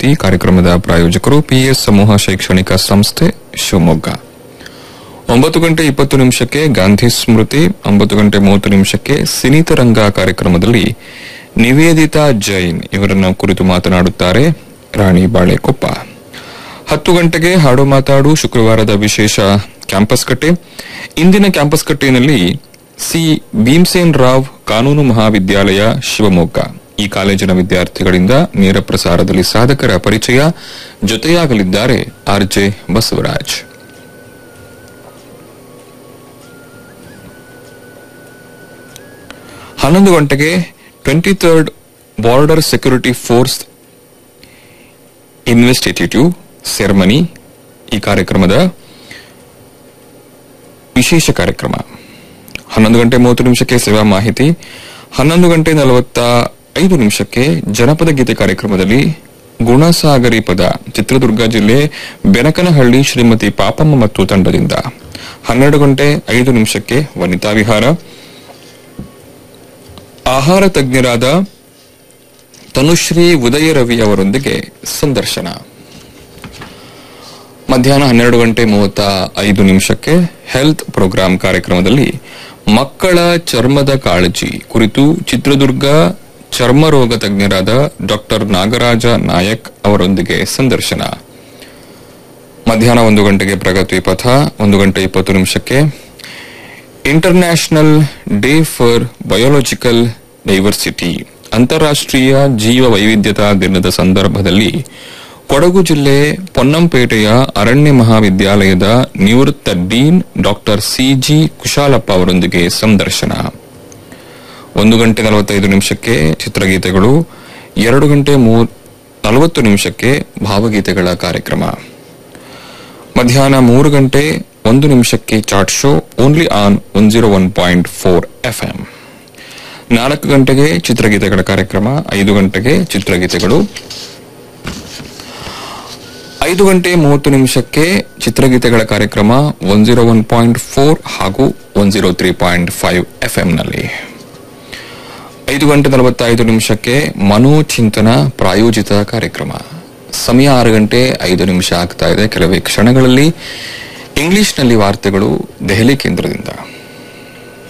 ಮಾಹಿತಿ ಕಾರ್ಯಕ್ರಮದ ಪ್ರಾಯೋಜಕರು ಪಿಎಸ್ ಸಮೂಹ ಶೈಕ್ಷಣಿಕ ಸಂಸ್ಥೆ ಶಿವಮೊಗ್ಗ ಒಂಬತ್ತು ಗಂಟೆ ಇಪ್ಪತ್ತು ನಿಮಿಷಕ್ಕೆ ಗಾಂಧಿ ಸ್ಮೃತಿ ಒಂಬತ್ತು ಗಂಟೆ ಮೂವತ್ತು ನಿಮಿಷಕ್ಕೆ ಸಿನಿತರಂಗ ಕಾರ್ಯಕ್ರಮದಲ್ಲಿ ನಿವೇದಿತಾ ಜೈನ್ ಇವರನ್ನ ಕುರಿತು ಮಾತನಾಡುತ್ತಾರೆ ರಾಣಿ ಬಾಳೆಕೊಪ್ಪ ಹತ್ತು ಗಂಟೆಗೆ ಹಾಡು ಮಾತಾಡು ಶುಕ್ರವಾರದ ವಿಶೇಷ ಕ್ಯಾಂಪಸ್ ಕಟ್ಟೆ ಇಂದಿನ ಕ್ಯಾಂಪಸ್ ಕಟ್ಟೆಯಲ್ಲಿ ಸಿ ಭೀಮ್ಸೇನ್ ರಾವ್ ಕಾನೂನು ಮಹಾವಿದ್ಯಾಲಯ ಶಿವಮೊಗ್ಗ ಈ ಕಾಲೇಜಿನ ವಿದ್ಯಾರ್ಥಿಗಳಿಂದ ನೇರ ಪ್ರಸಾರದಲ್ಲಿ ಸಾಧಕರ ಪರಿಚಯ ಜೊತೆಯಾಗಲಿದ್ದಾರೆ ಆರ್ಜೆ ಬಸವರಾಜ್ ಹನ್ನೊಂದು ಗಂಟೆಗೆ twenty third border security force investiture ceremony ಈ ಕಾರ್ಯಕ್ರಮದ ವಿಶೇಷ ಕಾರ್ಯಕ್ರಮ ಹನ್ನೊಂದು ಗಂಟೆ ಮೂವತ್ತು ನಿಮಿಷಕ್ಕೆ ಸೇವಾ ಮಾಹಿತಿ ಹನ್ನೊಂದು ಗಂಟೆ ನಲವತ್ತ ಐದು ನಿಮಿಷಕ್ಕೆ ಜನಪದ ಗೀತೆ ಕಾರ್ಯಕ್ರಮದಲ್ಲಿ ಗುಣಸಾಗರಿ ಪದ ಚಿತ್ರದುರ್ಗ ಜಿಲ್ಲೆ ಬೆನಕನಹಳ್ಳಿ ಶ್ರೀಮತಿ ಪಾಪಮ್ಮ ಮತ್ತು ತಂಡದಿಂದ ಹನ್ನೆರಡು ಗಂಟೆ ಐದು ನಿಮಿಷಕ್ಕೆ ವನಿತಾ ವಿಹಾರ ಆಹಾರ ತಜ್ಞರಾದ ತನುಶ್ರೀ ಉದಯ ರವಿ ಅವರೊಂದಿಗೆ ಸಂದರ್ಶನ ಮಧ್ಯಾಹ್ನ ಹನ್ನೆರಡು ಗಂಟೆ ಮೂವತ್ತ ಐದು ನಿಮಿಷಕ್ಕೆ ಹೆಲ್ತ್ ಪ್ರೋಗ್ರಾಂ ಕಾರ್ಯಕ್ರಮದಲ್ಲಿ ಮಕ್ಕಳ ಚರ್ಮದ ಕಾಳಜಿ ಕುರಿತು ಚಿತ್ರದುರ್ಗ ಚರ್ಮ ರೋಗ ತಜ್ಞರಾದ ಡಾಕ್ಟರ್ ನಾಗರಾಜ ನಾಯಕ್ ಅವರೊಂದಿಗೆ ಸಂದರ್ಶನ ಮಧ್ಯಾಹ್ನ ಒಂದು ಗಂಟೆಗೆ ಪ್ರಗತಿ ಪಥ ಒಂದು ಗಂಟೆ ಇಪ್ಪತ್ತು ನಿಮಿಷಕ್ಕೆ international day for biological diversity ಅಂತಾರಾಷ್ಟ್ರೀಯ ಜೀವ ವೈವಿಧ್ಯತಾ ದಿನದ ಸಂದರ್ಭದಲ್ಲಿ ಕೊಡಗು ಜಿಲ್ಲೆ ಪೊನ್ನಂಪೇಟೆಯ ಅರಣ್ಯ ಮಹಾವಿದ್ಯಾಲಯದ ನಿವೃತ್ತ ಡೀನ್ ಡಾಕ್ಟರ್ ಸಿಜಿ ಕುಶಾಲಪ್ಪ ಅವರೊಂದಿಗೆ ಸಂದರ್ಶನ ಒಂದು ಗಂಟೆ ನಲವತ್ತೈದು ನಿಮಿಷಕ್ಕೆ ಚಿತ್ರಗೀತೆಗಳು ಎರಡು ಗಂಟೆ ಮೂರ್- ನಲವತ್ತು ನಿಮಿಷಕ್ಕೆ ಭಾವಗೀತೆಗಳ ಕಾರ್ಯಕ್ರಮ ಮಧ್ಯಾಹ್ನ ಮೂರು ಗಂಟೆ ಒಂದು ನಿಮಿಷಕ್ಕೆ chat show only on one zero one point four FM ನಾಲ್ಕು ಗಂಟೆಗೆ ಚಿತ್ರಗೀತೆಗಳ ಕಾರ್ಯಕ್ರಮ ಐದು ಗಂಟೆಗೆ ಚಿತ್ರಗೀತೆಗಳು ಐದು ಗಂಟೆ ಮೂವತ್ತು ನಿಮಿಷಕ್ಕೆ ಚಿತ್ರಗೀತೆಗಳ ಕಾರ್ಯಕ್ರಮ one zero one point four ಹಾಗೂ one zero three point five ಎಫ್ಎಂನಲ್ಲಿ ಐದು ಗಂಟೆ ನಲವತ್ತೈದು ನಿಮಿಷಕ್ಕೆ ಮನೋಚಿಂತನ ಪ್ರಾಯೋಜಿತ ಕಾರ್ಯಕ್ರಮ ಸಮಯ ಆರು ಗಂಟೆ ಐದು ನಿಮಿಷ ಆಗ್ತಾ ಇದೆ ಕೆಲವೇ ಕ್ಷಣಗಳಲ್ಲಿ ಇಂಗ್ಲಿಷ್ನಲ್ಲಿ ವಾರ್ತೆಗಳು ದೆಹಲಿ ಕೇಂದ್ರದಿಂದ